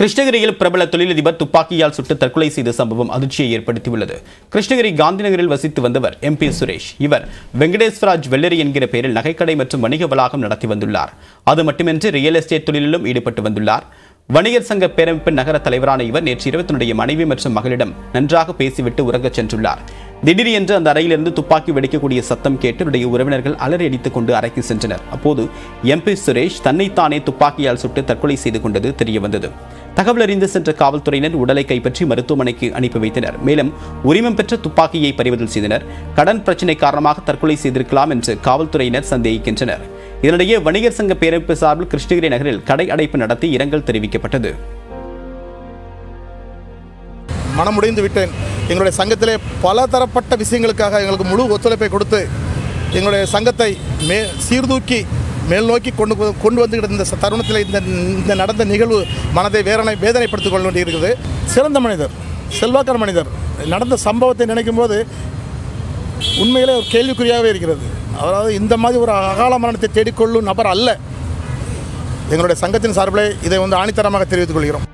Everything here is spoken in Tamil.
கிருஷ்ணகிரியில் பிரபல தொழிலதிபர் துப்பாக்கியால் சுட்டு தற்கொலை செய்த சம்பவம் அதிர்ச்சியை ஏற்படுத்தியுள்ளது கிருஷ்ணகிரி காந்திநகரில் வசித்து வந்தவர் எம் பி சுரேஷ் இவர் வெங்கடேஸ்வராஜ் வெள்ளரி என்கிற பெயரில் நகைக்கடை மற்றும் வணிக வளாகம் நடத்தி வந்துள்ளார் அது மட்டுமின்றி ரியல் எஸ்டேட் தொழிலிலும் ஈடுபட்டு வந்துள்ளார் வணிகர் சங்க பேரமைப்பின் நகர தலைவரான இவர் நேற்று இரவு தன்னுடைய மனைவி மற்றும் மகளிடம் நன்றாக பேசிவிட்டு உறங்கச் சென்றுள்ளார் திடீரென்று அந்த அறையிலிருந்து துப்பாக்கி வெடிக்கக்கூடிய சத்தம் கேட்டு அவருடைய உறவினர்கள் அலறி அடித்துக் கொண்டு அறைக்கு சென்றனர் அப்போது எம்பி சுரேஷ் தன்னைத்தானே துப்பாக்கியால் சுட்டு தற்கொலை செய்து கொண்டது தெரியவந்தது தகவல் அறிந்து சென்ற காவல்துறையினர் உடலை கைப்பற்றி மருத்துவமனைக்கு அனுப்பி வைத்தனர் மேலும் உரிமம் பெற்ற துப்பாக்கியை பறிமுதல் செய்தனர் கடன் பிரச்சினை காரணமாக தற்கொலை செய்திருக்கலாம் என்று காவல்துறையினர் சந்தேகிக்கின்றனர் இதனிடையே வணிகர் சங்க பேரமைப்பு சார்பில் கிருஷ்ணகிரி நகரில் கடை அடைப்பு நடத்தி இரங்கல் தெரிவிக்கப்பட்டது மனமுடைந்து விட்டேன் எங்களுடைய சங்கத்திலே பல தரப்பட்ட விஷயங்களுக்காக எங்களுக்கு முழு ஒத்துழைப்பை கொடுத்து எங்களுடைய சங்கத்தை மே சீர்தூக்கி மேல் நோக்கி கொண்டு போ- கொண்டு வந்துகிட்டு இந்த ச- தருணத்தில் இந்த இந்த நடந்த நிகழ்வு மனதை வேதனை வேதனைப்படுத்திக் கொள்ள வேண்டியிருக்குது சிறந்த மனிதர் செல்வாக்கான மனிதர் நடந்த சம்பவத்தை நினைக்கும் போது உண்மையிலே ஒரு கேள்விக்குறியாகவே இருக்கிறது அதாவது இந்த மாதிரி ஒரு அகால மரணத்தை தேடிக்கொள்ளும் நபர் அல்ல எங்களுடைய சங்கத்தின் சார்பிலே இதை வந்து ஆணித்தரமாக தெரிவித்துக் கொள்கிறோம்